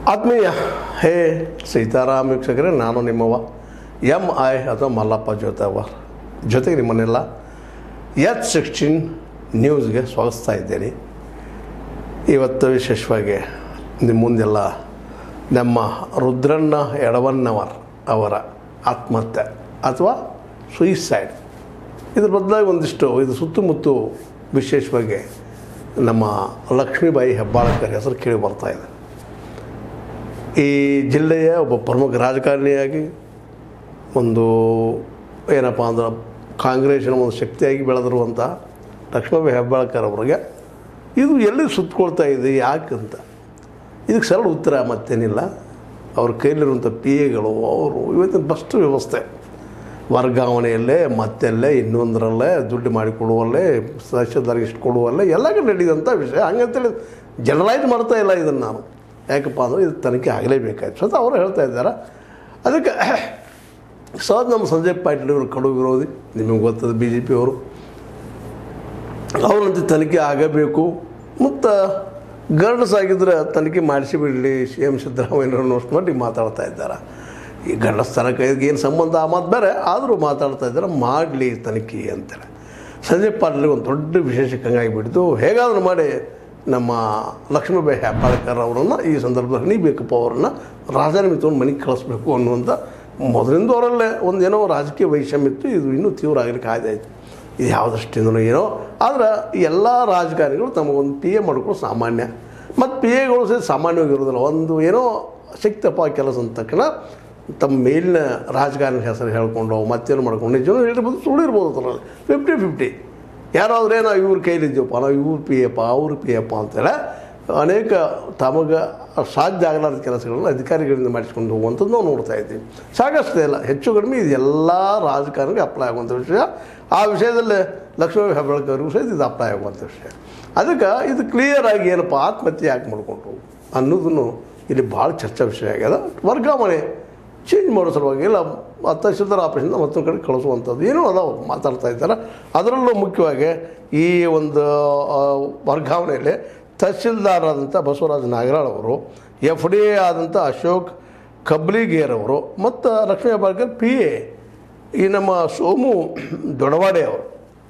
ಆತ್ಮೀಯ ಹೇ ಸೀತಾರಾಮ್ ವೀಕ್ಷಕರೇ ನಾನು ನಿಮ್ಮವ ಎಮ್ ಐ ಅಥವಾ ಮಲ್ಲಪ್ಪ ಜೋತವ ಜೊತೆಗೆ ನಿಮ್ಮನ್ನೆಲ್ಲ ಎಚ್ ಸಿಕ್ಸ್ಟೀನ್ ನ್ಯೂಸ್ಗೆ ಸ್ವಾಗತಿಸ್ತಾ ಇದ್ದೇನೆ ಇವತ್ತು ವಿಶೇಷವಾಗಿ ನಿಮ್ಮ ಮುಂದೆಲ್ಲ ನಮ್ಮ ರುದ್ರಣ್ಣ ಎಡವನ್ನವರ್ ಅವರ ಆತ್ಮಹತ್ಯೆ ಅಥವಾ ಸುಯಿಸೈಡ್ ಇದ್ರ ಬದಲಾಗಿ ಒಂದಿಷ್ಟು ಇದು ಸುತ್ತಮುತ್ತ ವಿಶೇಷವಾಗಿ ನಮ್ಮ ಲಕ್ಷ್ಮೀಬಾಯಿ ಹೆಬ್ಬಾಳಕರ್ ಹೆಸರು ಕೇಳಿ ಬರ್ತಾ ಇದೆ ಈ ಜಿಲ್ಲೆಯ ಒಬ್ಬ ಪ್ರಮುಖ ರಾಜಕಾರಣಿಯಾಗಿ ಒಂದು ಏನಪ್ಪ ಅಂದ್ರೆ ಕಾಂಗ್ರೆಸ್ಸಿನ ಒಂದು ಶಕ್ತಿಯಾಗಿ ಬೆಳೆದಿರುವಂಥ ಲಕ್ಷ್ಮೀಬಾಯಿ ಹೆಬ್ಬಾಳ್ಕರ್ ಅವರಿಗೆ ಇದು ಎಲ್ಲಿ ಸುತ್ತಕೊಳ್ತಾ ಇದೆ ಯಾಕಂತ ಇದಕ್ಕೆ ಸರಳ ಉತ್ತರ ಮತ್ತೇನಿಲ್ಲ ಅವ್ರ ಕೈಲಿರುವಂಥ ಪಿ ಎಗಳು ಅವರು ಇವತ್ತಿನ ಫಸ್ಟ್ ವ್ಯವಸ್ಥೆ ವರ್ಗಾವಣೆಯಲ್ಲೇ ಮತ್ತೆಲ್ಲೇ ಇನ್ನೊಂದರಲ್ಲೇ ದುಡ್ಡು ಮಾಡಿಕೊಡುವಲ್ಲೇ ಸದಸ್ಯದಾರಿಗೆ ಇಷ್ಟು ಕೊಡುವಲ್ಲೇ ಎಲ್ಲ ಕಡೆ ನಡೆದಂಥ ವಿಷಯ ಹಂಗಂತೇಳಿ ಜನರಲೈಸ್ ಮಾಡ್ತಾ ಇಲ್ಲ ಇದನ್ನು ನಾನು ಯಾಕಪ್ಪ ಅಂದರೆ ಇದು ತನಿಖೆ ಆಗಲೇಬೇಕಾಯ್ತು ಸ್ವತಃ ಅವರು ಹೇಳ್ತಾ ಇದ್ದಾರೆ ಅದಕ್ಕೆ ಸಹಜ ನಮ್ಮ ಸಂಜಯ್ ಪಾಟೀಲ್ ಇವರು ಕಡು ವಿರೋಧಿ ನಿಮಗೆ ಗೊತ್ತದ ಬಿ ಜೆ ಪಿಯವರು ಅವರಂತೆ ತನಿಖೆ ಆಗಬೇಕು ಮತ್ತು ಗಂಡಸಾಗಿದ್ರೆ ತನಿಖೆ ಮಾಡಿಸಿ ಬಿಡಲಿ ಸಿ ಎಮ್ ಸಿದ್ದರಾಮಯ್ಯನವ್ರನ್ನ ಅಷ್ಟು ಮಟ್ಟಿಗೆ ಮಾತಾಡ್ತಾ ಇದ್ದಾರೆ ಈ ಗಂಡಸ್ತನಕ್ಕೆ ಏನು ಸಂಬಂಧ ಆ ಮಾತು ಬೇರೆ ಆದರೂ ಮಾತಾಡ್ತಾ ಇದ್ದಾರೆ ಮಾಡಲಿ ತನಿಖೆ ಅಂತೇಳಿ ಸಂಜಯ್ ಪಾಟೀಲ್ಗೆ ಒಂದು ದೊಡ್ಡ ವಿಶೇಷ ಕಂಗಾಗಿಬಿಡ್ತು ಹೇಗಾದರೂ ಮಾಡಿ ನಮ್ಮ ಲಕ್ಷ್ಮೀಬಾಯಿ ಹೆಬ್ಬಾಳ್ಕರ್ ಅವರನ್ನು ಈ ಸಂದರ್ಭದಲ್ಲಿ ನೀ ಬೇಕಪ್ಪ ಅವರನ್ನು ರಾಜೀನಾಮೆ ತೊಗೊಂಡು ಮನೆಗೆ ಕಳಿಸ್ಬೇಕು ಅನ್ನುವಂಥ ಮೊದಲಿಂದ ಅವರಲ್ಲೇ ಒಂದೇನೋ ರಾಜಕೀಯ ವೈಷಮ್ಯ ಇತ್ತು ಇದು ಇನ್ನೂ ತೀವ್ರ ಆಗಲಿಕ್ಕೆ ಆಯ್ತಾಯಿತು ಇದು ಯಾವ ದೃಷ್ಟಿಯಿಂದನೋ ಏನೋ ಆದ್ರೆ ಎಲ್ಲ ರಾಜಕಾರಣಿಗಳು ತಮಗೊಂದು ಪಿ ಎ ಮಾಡ್ಕೊಳ್ಳೋ ಸಾಮಾನ್ಯ ಮತ್ತು ಪಿ ಎಗಳು ಸಹ ಸಾಮಾನ್ಯವಾಗಿರೋದಿಲ್ಲ ಒಂದು ಏನೋ ಶಕ್ತಪ್ಪ ಕೆಲಸ ಅಂದ ತಕ್ಷಣ ತಮ್ಮ ಮೇಲಿನ ರಾಜಕಾರಣಿ ಹೆಸರು ಹೇಳ್ಕೊಂಡು ಮತ್ತೇನು ಮಾಡ್ಕೊಂಡು ನಿಜವೂ ಹೇಳಿರ್ಬೋದು ಸುಳ್ಳು ಇರ್ಬೋದು ಅದರಲ್ಲಿ ಫಿಫ್ಟಿ ಫಿಫ್ಟಿ ಯಾರಾದ್ರೆ ನಾವು ಇವ್ರ ಕೈಲಿದ್ದೀವಪ್ಪ ನಾವು ಇವ್ರ ಪಿ ಎಪ್ಪ ಅವ್ರ ಪಿ ಎಪ್ಪ ಅಂತೇಳಿ ಅನೇಕ ತಮಗೆ ಸಾಧ್ಯ ಆಗಲಾರದ ಕೆಲಸಗಳನ್ನು ಅಧಿಕಾರಿಗಳಿಂದ ಮಾಡಿಸ್ಕೊಂಡು ಹೋಗುವಂಥದ್ದು ನಾವು ನೋಡ್ತಾ ಇದ್ದೀವಿ ಸಾಕಷ್ಟು ಇಲ್ಲ ಹೆಚ್ಚು ಕಡಿಮೆ ಇದು ಎಲ್ಲ ರಾಜಕಾರಣಿಗೆ ಅಪ್ಲೈ ಆಗುವಂಥ ವಿಷಯ ಆ ವಿಷಯದಲ್ಲಿ ಲಕ್ಷ್ಮೀ ಹೆಬ್ಬಾಳ್ಕರ್ಗೂ ಸಹಿತ ಇದು ಅಪ್ಲೈ ಆಗುವಂಥ ವಿಷಯ ಅದಕ್ಕೆ ಇದು ಕ್ಲಿಯರ್ ಆಗಿ ಏನಪ್ಪ ಆತ್ಮಹತ್ಯೆ ಯಾಕೆ ಮಾಡ್ಕೊಂಡ್ರು ಅನ್ನೋದನ್ನು ಇಲ್ಲಿ ಭಾಳ ಚರ್ಚಾ ವಿಷಯ ಆಗ್ಯದ ವರ್ಗಾವಣೆ ಚೇಂಜ್ ಮಾಡೋ ಸಲುವಾಗಿ ಇಲ್ಲ ತಹಶೀಲ್ದಾರ್ ಆಫೀಸಿಂದ ಮತ್ತೊಂದು ಕಡೆ ಕಳಿಸುವಂಥದ್ದು ಏನೋ ಅದಾವ ಮಾತಾಡ್ತಾ ಇದ್ದಾರೆ ಅದರಲ್ಲೂ ಮುಖ್ಯವಾಗಿ ಈ ಒಂದು ಆ, ವರ್ಗಾವಣೆಯಲ್ಲಿ ತಹಶೀಲ್ದಾರ್ ಆದಂಥ ಬಸವರಾಜ ನಾಗರಾಳ್ ಅವರು ಎಫ್ ಡಿ ಎ ಆದಂಥ ಅಶೋಕ್ ಕಬ್ಲಿಗೇರ್ ಅವರು ಮತ್ತು ಲಕ್ಷ್ಮೀ ಹೆಬ್ಬಾಳ್ಕರ್ ಪಿ ಎ ಈ ನಮ್ಮ ಸೋಮು ದೊಡವಾಡೆ ಅವರು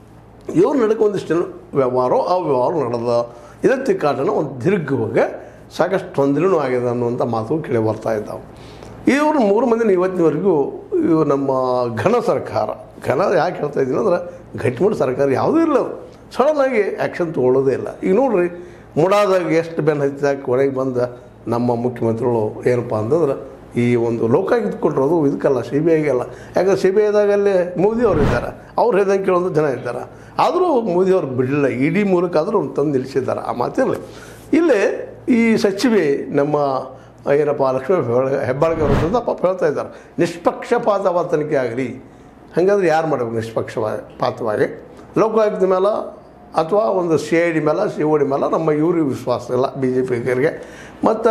ಇವ್ರು ನಡಕ್ಕೆ ಒಂದಿಷ್ಟು ವ್ಯವಹಾರ ಆ ವ್ಯವಹಾರ ನಡೆದ ಇದೇ ತಿಕ್ಕಾಟನ ಒಂದು ದೀರ್ಘವಾಗಿ ಸಾಕಷ್ಟು ತೊಂದರೆನೂ ಆಗಿದೆ ಅನ್ನುವಂಥ ಮಾತು ಕೇಳಿ ಬರ್ತಾ ಇದ್ದಾವೆ ಇವರು ಮೂರು ಮಂದಿನ ಇವತ್ತಿನವರೆಗೂ ಇವು ನಮ್ಮ ಘನ ಸರ್ಕಾರ ಘನ ಯಾಕೆ ಹೇಳ್ತಾ ಇದ್ದೀನಿ ಅಂದ್ರೆ ಗಟ್ಟಿಮುಟ್ಟು ಸರ್ಕಾರ ಯಾವುದೂ ಇಲ್ಲ ಸಡನ್ನಾಗಿ ಆ್ಯಕ್ಷನ್ ತೊಗೊಳ್ಳೋದೇ ಇಲ್ಲ ಈಗ ನೋಡ್ರಿ ಮುಡಾದಾಗ ಎಷ್ಟು ಬೆನ್ನು ಹತ್ತಿದಾಗ ಕೊನೆಗೆ ಬಂದ ನಮ್ಮ ಮುಖ್ಯಮಂತ್ರಿಗಳು ಏನಪ್ಪ ಅಂತಂದ್ರೆ ಈ ಒಂದು ಲೋಕಾಯುಕ್ತ ಕೊಟ್ಟಿರೋದು ಇದಕ್ಕಲ್ಲ ಸಿ ಬಿ ಐಗೆಲ್ಲ ಯಾಕಂದ್ರೆ ಸಿ ಬಿ ಐದಾಗಲ್ಲೇ ಮೋದಿ ಅವರು ಇದ್ದಾರೆ ಅವ್ರು ಹೇಳ್ದಂಗೆ ಕೇಳೋದು ಜನ ಇದ್ದಾರೆ ಆದರೂ ಮೋದಿ ಅವ್ರು ಬಿಡಲಿಲ್ಲ ಇಡೀ ಮೂಲಕ ಆದರೂ ಅವ್ರು ತಂದು ನಿಲ್ಲಿಸಿದ್ದಾರೆ ಆ ಮಾತಿರಲಿ ಇಲ್ಲಿ ಈ ಸಚಿವೆ ನಮ್ಮ ಏನಪ್ಪ ಲಕ್ಷ್ಮೀ ಹೆಬ್ಬಾಳ್- ಹೆಬ್ಬಾಳ್ಕರ್ ಅವರು ಪಾಪ ಹೇಳ್ತಾ ಇದ್ದಾರೆ ನಿಷ್ಪಕ್ಷಪಾತವಾದ ತನಿಖೆ ಆಗಲಿ ಹಾಗಾದ್ರೆ ಯಾರು ಮಾಡಬೇಕು ನಿಷ್ಪಕ್ಷಪಾತವಾಗಿ ಲೋಕಾಯುಕ್ತ ಮೇಲೆ ಅಥವಾ ಒಂದು ಸಿ ಐ ಡಿ ಮೇಲೆ ಸಿ ಒ ಡಿ ಮೇಲೆ ನಮ್ಮ ಇವ್ರಿಗೆ ವಿಶ್ವಾಸ ಇಲ್ಲ ಬಿ ಜೆ ಪಿಗರಿಗೆ ಮತ್ತು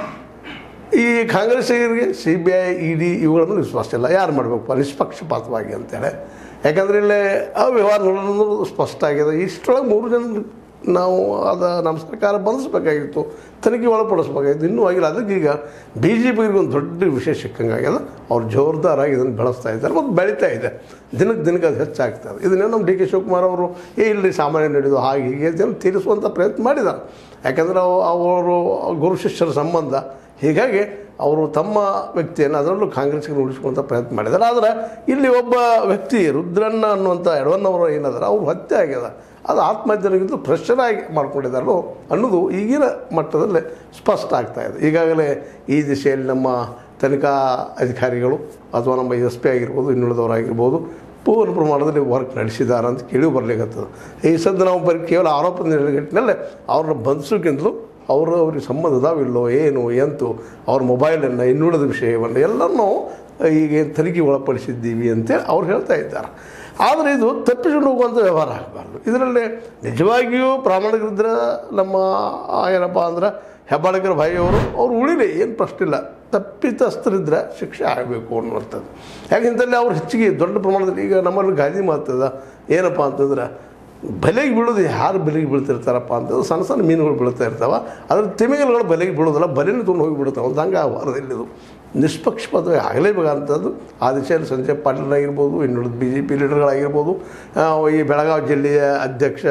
ಈ ಕಾಂಗ್ರೆಸ್ಸಿಗರಿಗೆ C B I E D ಇವುಗಳನ್ನು ವಿಶ್ವಾಸ ಇಲ್ಲ ಯಾರು ಮಾಡಬೇಕು ನಿಷ್ಪಕ್ಷಪಾತವಾಗಿ ಅಂತೇಳಿ ಯಾಕಂದರೆ ಇಲ್ಲಿ ಆ ವ್ಯವಹಾರ ನೋಡೋದು ಸ್ಪಷ್ಟ ಆಗಿದೆ ಇಷ್ಟರೊಳಗೆ ಮೂರು ಜನ ನಾವು ಅದು ನಮ್ಮ ಸರ್ಕಾರ ಬಂಧಿಸ್ಬೇಕಾಗಿತ್ತು ತನಿಖೆ ಒಳಪಡಿಸ್ಬೇಕಾಗಿತ್ತು ಇನ್ನೂ ಆಗಿಲ್ಲ ಅದಕ್ಕೆ ಈಗ ಬಿ ಜೆ ಪಿಗೆ ಒಂದು ದೊಡ್ಡ ವಿಷಯ ಸಿಕ್ಕಂಗಾಗ್ಯದ ಅವ್ರು ಜೋರ್ದಾರಾಗಿ ಇದನ್ನು ಬೆಳೆಸ್ತಾ ಇದ್ದಾರೆ ಮತ್ತು ಬೆಳೀತಾ ಇದೆ ದಿನಕ್ಕೆ ದಿನಕ್ಕೆ ಅದು ಹೆಚ್ಚಾಗ್ತದೆ ಇದನ್ನೇ ನಮ್ಮ ಡಿ ಕೆ ಶಿವಕುಮಾರ್ ಅವರು ಏ ಇಲ್ಲಿ ಸಾಮಾನ್ಯ ನಡೆದು ಹಾಗೆ ಹೀಗೆ ಜನ ತೀರಿಸುವಂಥ ಪ್ರಯತ್ನ ಮಾಡಿದ್ದಾರೆ ಯಾಕಂದರೆ ಅವು- ಅವರು ಗುರು ಶಿಷ್ಯರ ಸಂಬಂಧ ಹೀಗಾಗಿ ಅವರು ತಮ್ಮ ವ್ಯಕ್ತಿಯನ್ನು ಅದರಲ್ಲೂ ಕಾಂಗ್ರೆಸ್ಗೆ ಉಳಿಸ್ಕೊಳ್ಳುವಂಥ ಪ್ರಯತ್ನ ಮಾಡಿದ್ದಾರೆ ಆದರೆ ಇಲ್ಲಿ ಒಬ್ಬ ವ್ಯಕ್ತಿ ರುದ್ರಣ್ಣ ಅನ್ನುವಂಥ ಎಡವನ್ನವರು ಏನದಾರ ಅವ್ರು ಹತ್ಯೆ ಆಗ್ಯದ ಅದು ಆತ್ಮಹತ್ಯೆಗಿಂತ ಪ್ರೆಷರ್ ಆಗಿ ಮಾಡ್ಕೊಂಡಿದ್ದಾರೋ ಅನ್ನೋದು ಈಗಿನ ಮಟ್ಟದಲ್ಲಿ ಸ್ಪಷ್ಟ ಆಗ್ತಾ ಇದೆ ಈಗಾಗಲೇ ಈ ದಿಶೆಯಲ್ಲಿ ನಮ್ಮ ತನಿಖಾ ಅಧಿಕಾರಿಗಳು ಅಥವಾ ನಮ್ಮ ಎಸ್ ಪಿ ಆಗಿರ್ಬೋದು ಇನ್ನುಳಿದವರಾಗಿರ್ಬೋದು ಪೂರ್ಣ ಪ್ರಮಾಣದಲ್ಲಿ ವರ್ಕ್ ನಡೆಸಿದ್ದಾರೆ ಅಂತ ಕೇಳಿ ಬರ್ಲಿಕ್ಕತ್ತದ ಈ ಸದ್ಯ ನಾವು ಬರೀ ಕೇವಲ ಆರೋಪದ ನೆಲೆಗಟ್ಟಿನಲ್ಲೇ ಅವ್ರನ್ನ ಬಂಧಿಸೋಕ್ಕಿಂತಲೂ ಅವರು ಅವ್ರಿಗೆ ಸಂಬಂಧ ಇದಾವಿಲ್ಲೋ ಏನು ಎಂತು ಅವ್ರ ಮೊಬೈಲನ್ನು ಇನ್ನುಳಿದ ವಿಷಯವನ್ನು ಎಲ್ಲನೂ ಈಗ ತನಿಖೆ ಒಳಪಡಿಸಿದ್ದೀವಿ ಅಂತೇಳಿ ಅವ್ರು ಹೇಳ್ತಾ ಇದ್ದಾರೆ ಆದರೆ ಇದು ತಪ್ಪಿಸಿಕೊಂಡು ಹೋಗುವಂಥ ವ್ಯವಹಾರ ಆಗಬಾರ್ದು ಇದರಲ್ಲಿ ನಿಜವಾಗಿಯೂ ಪ್ರಾಮಾಣಿಕರಿದ್ದರೆ ನಮ್ಮ ಆ, ಏನಪ್ಪ ಅಂದ್ರೆ ಹೆಬ್ಬಾಳಕರ ಭಾಯಿ ಅವರು ಅವ್ರು ಉಳಿಲಿ ಏನು ಪ್ರಶ್ನೆ ಇಲ್ಲ ತಪ್ಪಿತಸ್ಥರಿದ್ದರೆ ಶಿಕ್ಷೆ ಆಗಬೇಕು ಅನ್ನುವಂಥದ್ದು ಯಾಕೆಂತಲ್ಲಿ ಅವ್ರು ಹೆಚ್ಚಿಗೆ ದೊಡ್ಡ ಪ್ರಮಾಣದಲ್ಲಿ ಈಗ ನಮ್ಮಲ್ಲಿ ಗಾದಿ ಮಾತದ ಏನಪ್ಪ ಅಂತಂದ್ರೆ ಬೆಲೆಗೆ ಬೀಳೋದು ಯಾರು ಬೆಲೆಗೆ ಬೀಳ್ತಿರ್ತಾರಪ್ಪ ಅಂತಂದ್ರೆ ಸಣ್ಣ ಸಣ್ಣ ಮೀನುಗಳು ಬೀಳ್ತಾ ಇರ್ತಾವೆ ಅದ್ರ ತಿಮಿಂಗಲಗಳು ಬೆಲೆಗೆ ಬೀಳೋದಿಲ್ಲ ಬಲೆನ ತೊಗೊಂಡು ಹೋಗಿ ಬಿಡ್ತಾವೆ ಒಂದು ಹಂಗೆ ಆಗಬಾರ್ದು ಇಲ್ಲಿದು ನಿಷ್ಪಕ್ಷಪಾತವಾಗಿ ಆಗಲೇಬೇಕಾದಂಥದ್ದು ಆ ದಿಶೆಯಲ್ಲಿ ಸಂಜಯ್ ಪಾಟೀಲ್ ಆಗಿರ್ಬೋದು ಇನ್ನುಳಿದ ಬಿ ಜೆ ಪಿ ಲೀಡರ್ಗಳಾಗಿರ್ಬೋದು ಆ, ಈ ಬೆಳಗಾವಿ ಜಿಲ್ಲೆಯ ಅಧ್ಯಕ್ಷ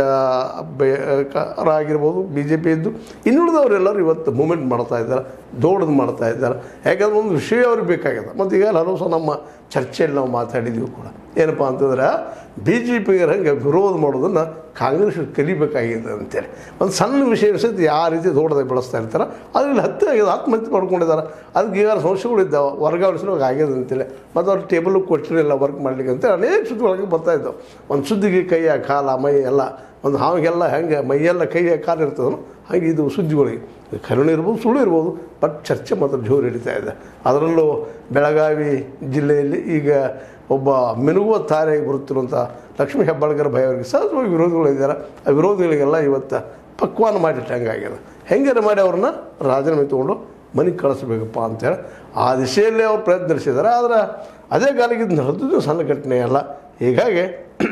ಆಗಿರ್ಬೋದು ಬಿ ಜೆ ಪಿ ಇದ್ದು ಇನ್ನುಳಿದವರೆಲ್ಲರೂ ಇವತ್ತು ಮೂಮೆಂಟ್ ಮಾಡ್ತಾ ಇದ್ದಾರೆ ದೊಡ್ಡದು ಮಾಡ್ತಾ ಇದ್ದಾರೆ ಯಾಕಂದ್ರೆ ಒಂದು ವಿಷಯ ಅವ್ರಿಗೆ ಬೇಕಾಗಿದೆ ಮತ್ತು ಈಗ ಹಲವು ಸಹ ನಮ್ಮ ಚರ್ಚೆಯಲ್ಲಿ ನಾವು ಮಾತಾಡಿದ್ದೀವಿ ಕೂಡ ಏನಪ್ಪ ಅಂತಂದ್ರೆ ಬಿ ಜೆ ಪಿಗೆ ಹಂಗೆ ವಿರೋಧ ಮಾಡೋದನ್ನು ಕಾಂಗ್ರೆಸ್ ಕಲಿಬೇಕಾಗಿದೆ ಅಂತೇಳಿ ಒಂದು ಸಣ್ಣ ವಿಷಯ ಸಹಿತ ಯಾವ ರೀತಿ ದೊಡ್ಡದಾಗಿ ಬೆಳೆಸ್ತಾ ಇರ್ತಾರೆ ಅದ್ರಲ್ಲಿ ಹತ್ಯೆ ಆಗಿದೆ ಆತ್ಮಹತ್ಯೆ ಮಾಡ್ಕೊಂಡಿದ್ದಾರೆ ಅದಕ್ಕೆ ಈಗ ಸಮಸ್ಯೆಗಳಿದ್ದಾವೆ ವರ್ಗಾವಣಿಸೋಕೆ ಆಗ್ಯದ ಅಂತೇಳಿ ಮತ್ತು ಅವ್ರು ಟೇಬಲ್ ಕೊಟ್ಟಿರಲಿಲ್ಲ ವರ್ಕ್ ಮಾಡ್ಲಿಕ್ಕೆ ಅಂತೇಳಿ ಅನೇಕ ಸುದ್ದಿಗಳಿಗೆ ಬರ್ತಾ ಇದ್ದಾವೆ ಒಂದು ಸುದ್ದಿಗೆ ಕೈಯ ಕಾಲ ಮೈ ಎಲ್ಲ ಒಂದು ಹಾವಿಗೆಲ್ಲ ಹೆಂಗೆ ಮೈಯೆಲ್ಲ ಕೈಯ ಕಾಲು ಇರ್ತದೋ ಹಾಗೆ ಇದು ಸುದ್ದಿಗಳಿಗೆ ಕರುಣೆ ಇರ್ಬೋದು ಸುಳ್ಳು ಇರ್ಬೋದು ಬಟ್ ಚರ್ಚೆ ಮಾತ್ರ ಜೋರು ಹಿಡಿತಾ ಇದೆ ಅದರಲ್ಲೂ ಬೆಳಗಾವಿ ಜಿಲ್ಲೆಯಲ್ಲಿ ಈಗ ಒಬ್ಬ ಮಿನುಗುವ ತಾರೆಯಾಗಿ ಬರುತ್ತಿರುವಂಥ ಲಕ್ಷ್ಮೀ ಹೆಬ್ಬಾಳ್ಕರ್ ಭಯ ಅವರಿಗೆ ಸಹಜವಾಗಿ ವಿರೋಧಿಗಳಿದ್ದಾರೆ ಆ ವಿರೋಧಿಗಳಿಗೆಲ್ಲ ಇವತ್ತು ಪಕ್ವಾನ ಮಾಡಿಟ್ಟು ಹಂಗಾಗ್ಯದ ಹೆಂಗಾರ ಮಾಡಿ ಅವ್ರನ್ನ ರಾಜೀನಾಮೆ ತೊಗೊಂಡು ಮನೆಗೆ ಕಳಿಸ್ಬೇಕಪ್ಪ ಅಂತೇಳಿ ಆ ದಿಶೆಯಲ್ಲೇ ಅವ್ರು ಪ್ರಯತ್ನ ನಡೆಸಿದ್ದಾರೆ ಆದರೆ ಅದೇ ಕಾಲಕ್ಕೆ ಇದು ನಡೆದಿದ್ದು ಸಣ್ಣ ಘಟನೆ ಅಲ್ಲ ಹೀಗಾಗಿ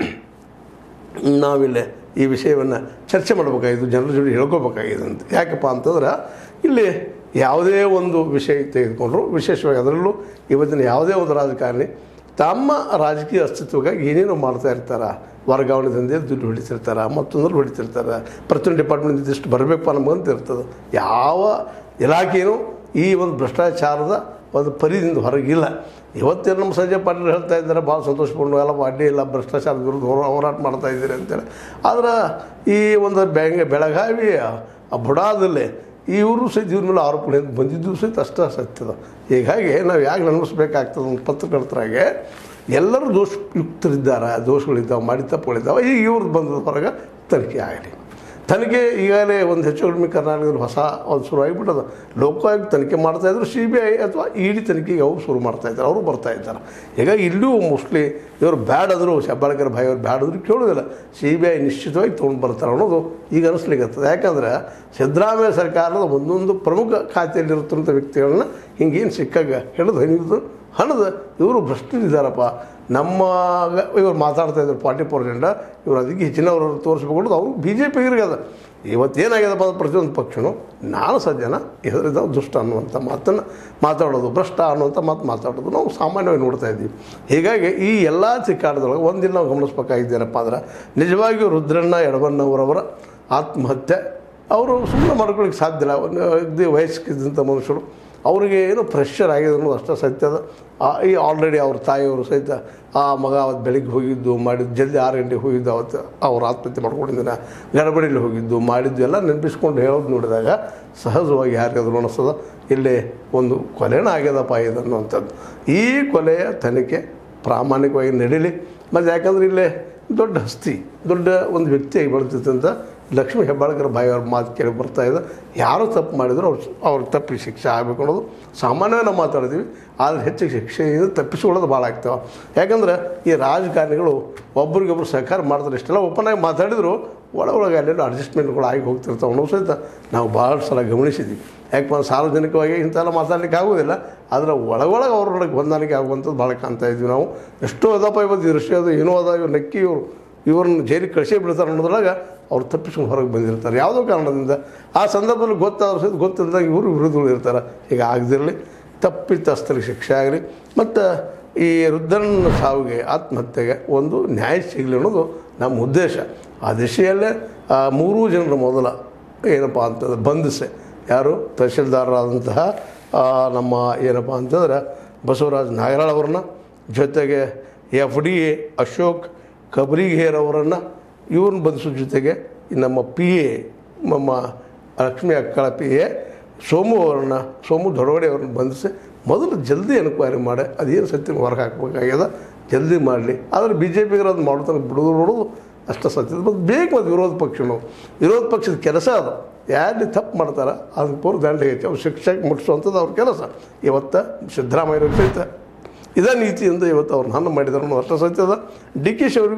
ನಾವಿಲ್ಲಿ ಈ ವಿಷಯವನ್ನು ಚರ್ಚೆ ಮಾಡಬೇಕಾಗಿದ್ದು ಜನರ ಜೊತೆ ಹೇಳ್ಕೋಬೇಕಾಗಿದೆ ಅಂತ ಯಾಕಪ್ಪ ಅಂತಂದ್ರೆ ಇಲ್ಲಿ ಯಾವುದೇ ಒಂದು ವಿಷಯ ತೆಗೆದುಕೊಂಡ್ರು ವಿಶೇಷವಾಗಿ ಅದರಲ್ಲೂ ಇವತ್ತಿನ ಯಾವುದೇ ಒಂದು ರಾಜಕಾರಣಿ ತಮ್ಮ ರಾಜಕೀಯ ಅಸ್ತಿತ್ವಕ್ಕಾಗಿ ಏನೇನೋ ಮಾಡ್ತಾ ಇರ್ತಾರೆ ವರ್ಗಾವಣೆ ದಂಧೆ ದುಡ್ಡು ಹೊಡಿತಿರ್ತಾರೆ ಮತ್ತೊಂದ್ರೆ ಹೊಡಿತಿರ್ತಾರೆ ಪ್ರತಿಯೊಂದು ಡಿಪಾರ್ಟ್ಮೆಂಟ್ ಇದಿಷ್ಟು ಬರಬೇಕು ಅನ್ನೋಂತ ಇರ್ತದೆ ಯಾವ ಇಲಾಖೆಯೂ ಈ ಒಂದು ಭ್ರಷ್ಟಾಚಾರದ ಒಂದು ಪರಿದಿಂದ ಹೊರಗಿಲ್ಲ ಇವತ್ತೇನು ನಮ್ಮ ಸಂಜಯ್ ಪಾಟೀಲ್ ಹೇಳ್ತಾ ಇದ್ದಾರೆ ಭಾಳ ಸಂತೋಷಪೂರ್ಣ ಎಲ್ಲ ಅಡ್ಡಿ ಇಲ್ಲ ಭ್ರಷ್ಟಾಚಾರದ ವಿರುದ್ಧ ಹೋರಾ- ಹೋರಾಟ ಮಾಡ್ತಾ ಇದ್ದೀರಿ ಅಂತೇಳಿ ಆದ್ರೆ ಈ ಒಂದು ಬೆಂಗ ಬೆಳಗಾವಿ ಆ ಬುಡಾದಲ್ಲಿ ಇವರು ಸಹಿತ ಇವ್ರ ಮೇಲೆ ಆರೋಪಗಳಿಂದ ಬಂದಿದ್ದು ಸಹಿತ ಅಷ್ಟೇ ಸತ್ಯದ ಹೀಗಾಗಿ ನಾವು ಯಾಕೆ ನೆನಪಿಸ್ಬೇಕಾಗ್ತದೆ ಒಂದು ಪತ್ರಕರ್ತರಾಗೆ ಎಲ್ಲರೂ ದೋಷಯುಕ್ತರಿದ್ದಾರೆ ದೋಷಗಳಿದ್ದಾವೆ ಮಾಡಿ ತಪ್ಪುಗಳಿದ್ದಾವೆ ಈಗ ಇವ್ರದ್ದು ಬಂದದ ಹೊರಗೆ ತನಿಖೆ ಆಗಲಿ ತನಿಖೆ ಈಗಾಗಲೇ ಒಂದು ಹೆಚ್ಚು ಕಡಿಮೆ ಕರ್ನಾಟಕದಲ್ಲಿ ಹೊಸ ಒಂದು ಶುರು ಆಗಿಬಿಟ್ಟದ ಲೋಕಾಯುಕ್ತ ತನಿಖೆ ಮಾಡ್ತಾಯಿದ್ರು ಸಿ ಬಿ ಐ ಅಥವಾ ಇ ಡಿ ತನಿಖೆಗೆ ಅವರು ಶುರು ಮಾಡ್ತಾಯಿದ್ದಾರೆ ಅವರು ಬರ್ತಾ ಇದ್ದಾರೆ ಹೀಗಾಗಿ ಇಲ್ಲೂ ಮೋಸ್ಟ್ಲಿ ಇವರು ಬ್ಯಾಡ್ ಆದರೂ ಹೆಬ್ಬಾಳ್ಕರ್ ಭಾಯಿ ಅವ್ರು ಬ್ಯಾಡ್ ಆದರೂ ಕೇಳೋದಿಲ್ಲ ಸಿ ಬಿ ಐ ನಿಶ್ಚಿತವಾಗಿ ತೊಗೊಂಡು ಬರ್ತಾರೆ ಅನ್ನೋದು ಈಗ ಅನಿಸ್ಲಿಕ್ಕತ್ತದ ಯಾಕಂದ್ರೆ ಸಿದ್ದರಾಮಯ್ಯ ಸರ್ಕಾರದ ಒಂದೊಂದು ಪ್ರಮುಖ ಖಾತೆಯಲ್ಲಿರುತ್ತಂಥ ವ್ಯಕ್ತಿಗಳನ್ನ ಹಿಂಗೇನು ಸಿಕ್ಕಾಗ ಹಿಡಿದು ಹಣಿದು ಹಣದ ಇವರು ಭ್ರಷ್ಟರಿದ್ದಾರಪ್ಪ ನಮ್ಮ ಇವ್ರು ಮಾತಾಡ್ತಾ ಇದ್ರು ಫಾರ್ಟಿ ಪರ್ಸೆಂಟ್ ಇವ್ರು ಅದಕ್ಕೆ ಹೆಚ್ಚಿನವರು ತೋರಿಸ್ಬೇಕು ಅವ್ರು ಬಿ ಜೆ ಪಿಗರಿಗೆ ಅದ ಇವತ್ತೇನಾಗ್ಯದಪ್ಪ ಅಂದ್ರೆ ಪ್ರತಿಯೊಂದು ಪಕ್ಷನೂ ನಾನು ಸಜ್ಜನ ಇದರಿಂದ ದುಷ್ಟ ಅನ್ನುವಂಥ ಮಾತನ್ನು ಮಾತಾಡೋದು ಭ್ರಷ್ಟ ಅನ್ನುವಂಥ ಮಾತು ಮಾತಾಡೋದು ನಾವು ಸಾಮಾನ್ಯವಾಗಿ ನೋಡ್ತಾ ಇದ್ದೀವಿ ಹೀಗಾಗಿ ಈ ಎಲ್ಲ ಚಿಕ್ಕಾಟದೊಳಗೆ ಒಂದಿನ ನಾವು ಗಮನಿಸ್ಬೇಕಾಗಿದ್ದೇನಪ್ಪ ಅಂದ್ರೆ ನಿಜವಾಗಿಯೂ ರುದ್ರಣ್ಣ ಎಡವಣ್ಣವರವರ ಆತ್ಮಹತ್ಯೆ ಅವರು ಸುಮ್ಮನೆ ಮಾಡ್ಕೊಳ್ಳಿಕ್ಕೆ ಸಾಧ್ಯ ಇಲ್ಲ ಒಂದು ಅಗದಿ ವಯಸ್ಸಿದ್ದಂಥ ಮನುಷ್ಯರು ಅವರಿಗೆ ಏನೋ ಪ್ರೆಷರ್ ಆಗಿದೆ ಅನ್ನೋದು ಅಷ್ಟೇ ಸತ್ಯದ ಆ- ಈ ಆಲ್ರೆಡಿ ಅವ್ರ ತಾಯಿಯವರು ಸಹಿತ ಆ ಮಗ ಅವತ್ತು ಬೆಳಿಗ್ಗೆ ಹೋಗಿದ್ದು ಮಾಡಿದ್ದು ಜಲ್ದಿ ಆರು ಗಂಟೆಗೆ ಹೋಗಿದ್ದು ಅವತ್ತು ಅವ್ರು ಆತ್ಮಹತ್ಯೆ ಮಾಡ್ಕೊಂಡಿದ್ದಾನೆ ಗಡಬಡಿಲಿ ಹೋಗಿದ್ದು ಮಾಡಿದ್ದು ಎಲ್ಲ ನೆನಪಿಸ್ಕೊಂಡು ಹೇಳೋದು ನೋಡಿದಾಗ ಸಹಜವಾಗಿ ಯಾರಿಗಾದ್ರೂ ಅನಿಸ್ತದ ಇಲ್ಲಿ ಒಂದು ಕೊಲೆನ ಆಗ್ಯದಪ್ಪ ಇದು ಅನ್ನುವಂಥದ್ದು ಈ ಕೊಲೆಯ ತನಿಖೆ ಪ್ರಾಮಾಣಿಕವಾಗಿ ನಡೀಲಿ ಮತ್ತು ಯಾಕಂದ್ರೆ ಇಲ್ಲೇ ದೊಡ್ಡ ಹಸ್ತಿ ದೊಡ್ಡ ಒಂದು ವ್ಯಕ್ತಿಯಾಗಿ ಬೆಳೆದಿತ್ತಂತ ಲಕ್ಷ್ಮೀ ಹೆಬ್ಬಾಳ್ಕರ್ ಬಾಯಿ ಅವ್ರ ಮಾತು ಕೇಳಿ ಬರ್ತಾ ಇದೆ ಯಾರು ತಪ್ಪು ಮಾಡಿದ್ರು ಅವ್ರು ಅವ್ರ ತಪ್ಪಿಗೆ ಶಿಕ್ಷೆ ಆಗಬೇಕು ಅನ್ನೋದು ಸಾಮಾನ್ಯವಾಗಿ ನಾವು ಮಾತಾಡ್ತೀವಿ ಆದರೆ ಹೆಚ್ಚಿಗೆ ಶಿಕ್ಷೆಯಿಂದ ತಪ್ಪಿಸ್ಕೊಳ್ಳೋದು ಭಾಳ ಆಗ್ತಾವೆ ಯಾಕಂದ್ರೆ ಈ ರಾಜಕಾರಣಿಗಳು ಒಬ್ರಿಗೊಬ್ರು ಸಹಕಾರ ಮಾಡ್ತಾರೆ ಇಷ್ಟೆಲ್ಲ ಓಪನ್ ಆಗಿ ಮಾತಾಡಿದ್ರು ಒಳ ಒಳಗೆ ಅಲ್ಲೆಲ್ಲ ಅಡ್ಜಸ್ಟ್ಮೆಂಟ್ಗಳು ಆಗಿ ಹೋಗ್ತಿರ್ತಾವೆ ಅನ್ನೋ ಸಹಿತ ನಾವು ಭಾಳ ಸಲ ಗಮನಿಸಿದ್ದೀವಿ ಯಾಕಂದ್ರೆ ಸಾರ್ವಜನಿಕವಾಗಿ ಇಂಥೆಲ್ಲ ಮಾತಾಡ್ಲಿಕ್ಕೆ ಆಗೋದಿಲ್ಲ ಆದರೆ ಒಳಗೊಳಗೆ ಅವ್ರೊಳಗೆ ಹೊಂದಾಣಿಕೆ ಆಗುವಂಥದ್ದು ಭಾಳ ಕಾಣ್ತಾ ಇದ್ವಿ ನಾವು ಎಷ್ಟೋ ಅದಪ್ಪ ಇವತ್ತು ಈ ರಷ್ಯಾ ಅದು ಏನೋ ಅದ ಇವ್ರು ನಕ್ಕಿ ಇವರು ಇವ್ರನ್ನ ಜೈಲಿಗೆ ಕಳಿಸೇ ಬಿಡ್ತಾರೆ ಅನ್ನೋದ್ರಾಗ ಅವ್ರು ತಪ್ಪಿಸ್ಕೊಂಡು ಹೊರಗೆ ಬಂದಿರ್ತಾರೆ ಯಾವುದೋ ಕಾರಣದಿಂದ ಆ ಸಂದರ್ಭದಲ್ಲಿ ಗೊತ್ತಾದ್ರೂ ಸಹಿತ ಗೊತ್ತಿಲ್ಲದಾಗ ಇವರು ವಿರೋಧಿಗಳು ಇರ್ತಾರೆ ಈಗ ಆಗದಿರಲಿ ತಪ್ಪಿತಸ್ಥರಿಗೆ ಶಿಕ್ಷೆ ಆಗಲಿ ಮತ್ತು ಈ ರುದ್ರನ ಸಾವಿಗೆ ಆತ್ಮಹತ್ಯೆಗೆ ಒಂದು ನ್ಯಾಯ ಸಿಗಲಿ ಅನ್ನೋದು ನಮ್ಮ ಉದ್ದೇಶ ಆ ದಿಶೆಯಲ್ಲೇ ಆ ಮೂರೂ ಜನರ ಮೊದಲ ಏನಪ್ಪ ಅಂತಂದ್ರೆ ಬಂಧಿಸೆ ಯಾರು ತಹಶೀಲ್ದಾರರಾದಂತಹ ಆ, ನಮ್ಮ ಏನಪ್ಪ ಅಂತಂದ್ರೆ ಬಸವರಾಜ್ ನಾಗರಾಳ್ ಅವ್ರನ್ನ ಜೊತೆಗೆ F D A Ashok Kabrigeri ಅವರನ್ನು ಇವ್ರನ್ನ ಬಂಧಿಸೋ ಜೊತೆಗೆ ಈ ನಮ್ಮ ಪಿ ಎ ನಮ್ಮ ಲಕ್ಷ್ಮಿ ಅಕ್ಕಳ ಪಿ ಎ ಸೋಮು ಅವರನ್ನ ಸೋಮು ದೊಡಗಡೆ ಅವ್ರನ್ನ ಬಂಧಿಸಿ ಮೊದಲು ಜಲ್ದಿ ಎನ್ಕ್ವೈರಿ ಮಾಡಿ ಅದೇನು ಸತ್ಯ ಹೊರಗೆ ಹಾಕ್ಬೇಕಾಗ್ಯದ ಜಲ್ದಿ ಮಾಡಲಿ ಆದರೆ ಬಿ ಜೆ ಪಿಗರು ಅದು ಮಾಡ್ತಾನೆ ಬಿಡೋದು ನೋಡೋದು ಅಷ್ಟು ಸತ್ಯದ ಮತ್ತು ಬೇಕು ಮತ್ತು ವಿರೋಧ ಪಕ್ಷನು ವಿರೋಧ ಪಕ್ಷದ ಕೆಲಸ ಅದು ಯಾರಲ್ಲಿ ತಪ್ಪು ಮಾಡ್ತಾರೆ ಅದಕ್ಕೆ ಪೂರ್ ದಂಡ ಐತಿ ಅವ್ರು ಶಿಕ್ಷೆಗೆ ಮುಟ್ಟಿಸುವಂಥದ್ದು ಅವ್ರ ಕೆಲಸ ಇವತ್ತು ಸಿದ್ದರಾಮಯ್ಯವ್ರಿಗೆ ಸಹಿತ ಇದೇ ನೀತಿಯಿಂದ ಇವತ್ತು ಅವ್ರು ನಾನು ಮಾಡಿದ್ರು ಅನ್ನೋ ಅಷ್ಟು ಸತ್ಯದ ಡಿ ಕೆ ಶಿ ಅವರಿಗೂ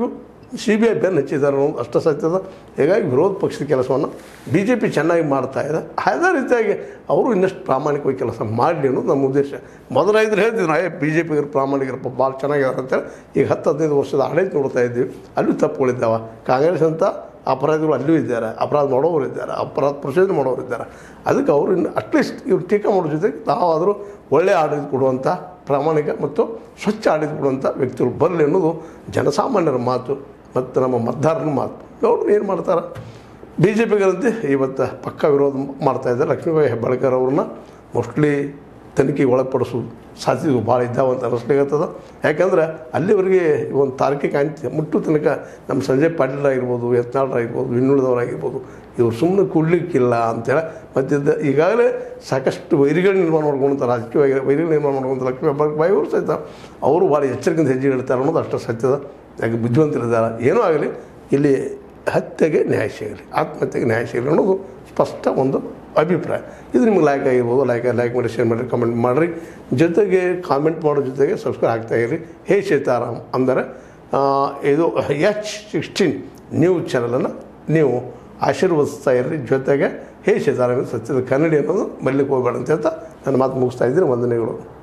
ಸಿ ಬಿ ಐ ಬೆನ್ನು ಹಚ್ಚಿದ್ದಾರೆ ಅನ್ನೋದು ಅಷ್ಟು ಸತ್ಯದ ಹೀಗಾಗಿ ವಿರೋಧ ಪಕ್ಷದ ಕೆಲಸವನ್ನು ಬಿ ಜೆ ಪಿ ಚೆನ್ನಾಗಿ ಮಾಡ್ತಾ ಇದೆ ಅದೇ ರೀತಿಯಾಗಿ ಅವರು ಇನ್ನಷ್ಟು ಪ್ರಾಮಾಣಿಕವಾಗಿ ಕೆಲಸ ಮಾಡಲಿ ಅನ್ನೋದು ನಮ್ಮ ಉದ್ದೇಶ ಮೊದಲೈದ್ರೆ ಹೇಳ್ತಿದ್ರು ಏ ಬಿ ಜೆ ಪಿಗರು ಪ್ರಾಮಾಣಿಕರಪ್ಪ ಭಾಳ ಚೆನ್ನಾಗಿದ್ದಾರೆ ಅಂತೇಳಿ ಈಗ ಹತ್ತು ಹದಿನೈದು ವರ್ಷದ ಆಡಳಿತ ನೋಡ್ತಾ ಇದ್ದೀವಿ ಅಲ್ಲೂ ತಪ್ಪುಗಳಿದ್ದಾವೆ ಕಾಂಗ್ರೆಸ್ ಅಂತ ಅಪರಾಧಿಗಳು ಅಲ್ಲೂ ಇದ್ದಾರೆ ಅಪರಾಧ ಮಾಡೋರು ಇದ್ದಾರೆ ಅಪರಾಧ ಪ್ರಚೋದನೆ ಮಾಡೋರು ಇದ್ದಾರೆ ಅದಕ್ಕೆ ಅವರು ಇನ್ನು ಅಟ್ಲೀಸ್ಟ್ ಇವ್ರು ಟೀಕಾ ಮಾಡೋ ಜೊತೆಗೆ ತಾವಾದರೂ ಒಳ್ಳೆಯ ಆಡಳಿತ ಕೊಡುವಂಥ ಪ್ರಾಮಾಣಿಕ ಮತ್ತು ಸ್ವಚ್ಛ ಆಡಳಿತ ಕೊಡುವಂಥ ವ್ಯಕ್ತಿಗಳು ಬರಲಿ ಅನ್ನೋದು ಜನಸಾಮಾನ್ಯರ ಮಾತು ಮತ್ತು ನಮ್ಮ ಮತದಾರನ ಮಾತು ನೋಡ್ರಿ ಏನು ಮಾಡ್ತಾರೆ ಬಿ ಜೆ ಪಿಗರಂತೆ ಇವತ್ತು ಪಕ್ಕ ವಿರೋಧ ಮಾಡ್ತಾ ಇದ್ದಾರೆ ಲಕ್ಷ್ಮೀಬಾಯಿ ಹೆಬ್ಬಾಳ್ಕರ್ ಅವ್ರನ್ನ ಮೋಸ್ಟ್ಲಿ ತನಿಖೆಗೆ ಒಳಪಡಿಸೋದು ಸಾಧ್ಯತೆಗಳು ಭಾಳ ಇದ್ದಾವೆ ಅಂತ ಅನ್ನಿಸ್ಲಿಕ್ಕತ್ತದ ಯಾಕಂದ್ರೆ ಅಲ್ಲಿವರೆಗೆ ಒಂದು ತಾರ್ಕಿಕ ಅಂತ್ಯ ಮುಟ್ಟು ತನಕ ನಮ್ಮ ಸಂಜಯ್ ಪಾಟೀಲ್ ಆಗಿರ್ಬೋದು ಯತ್ನಾಳರಾಗಿರ್ಬೋದು ಇನ್ನುಳಿದವರಾಗಿರ್ಬೋದು ಇವ್ರು ಸುಮ್ಮನೆ ಕೊಡ್ಲಿಕ್ಕಿಲ್ಲ ಅಂತೇಳಿ ಮತ್ತು ಇದು ಈಗಾಗಲೇ ಸಾಕಷ್ಟು ವೈರಿಗಳು ನಿರ್ಮಾಣ ಮಾಡ್ಕೊಂತ ರಾಜಕೀಯ ವೈರಿಗಳು ನಿರ್ಮಾಣ ಮಾಡ್ಕೊಂತ ಲಕ್ಷ್ಮೀ ಹೆಬ್ಬಾಳ್ಕರ್ ಅವರು ಸಹಿತ ಅವರು ಭಾಳ ಎಚ್ಚರಿಕೆಯಿಂದ ಹೆಜ್ಜೆ ಇಡ್ತಾರೆ ಅನ್ನೋದು ಅಷ್ಟು ಸತ್ಯದ ಯಾಕೆ ಬುದ್ಧಿವಂತರಿದ್ದಾರೆ ಏನೂ ಆಗಲಿ ಇಲ್ಲಿ ಹತ್ಯೆಗೆ ನ್ಯಾಯ ಸಿಗಲಿ ಆತ್ಮಹತ್ಯೆಗೆ ನ್ಯಾಯ ಸಿಗಲಿ ಅನ್ನೋದು ಸ್ಪಷ್ಟ ಒಂದು ಅಭಿಪ್ರಾಯ ಇದು ನಿಮ್ಗೆ ಲೈಕ್ ಆಗಿರ್ಬೋದು ಲೈಕ್ ಲೈಕ್ ಮಾಡಿ ಶೇರ್ ಮಾಡಿ ಕಮೆಂಟ್ ಮಾಡಿರಿ ಜೊತೆಗೆ ಕಾಮೆಂಟ್ ಮಾಡೋ ಜೊತೆಗೆ ಸಬ್ಸ್ಕ್ರೈಬ್ ಆಗ್ತಾ ಇರಿ ಹೇ ಸೀತಾರಾಮ್ ಅಂದರೆ ಆ, ಇದು ಎಚ್ ಸಿಕ್ಸ್ಟೀನ್ ನ್ಯೂಸ್ ಚಾನಲನ್ನು ನೀವು ಆಶೀರ್ವದಿಸ್ತಾ ಇರ್ರಿ ಜೊತೆಗೆ ಹೇ ಸೀತಾರಾಮ್ ಇದು ಸತ್ಯದ ಕನ್ನಡಿ ಅನ್ನೋದು ಮರಿಲಿಕ್ಕೆ ಹೋಗಬೇಡ ಅಂತ ಹೇಳ್ತಾ ನನ್ನ ಮಾತು ಮುಗಿಸ್ತಾ ಇದ್ದೀನಿ ವಂದನೆಗಳು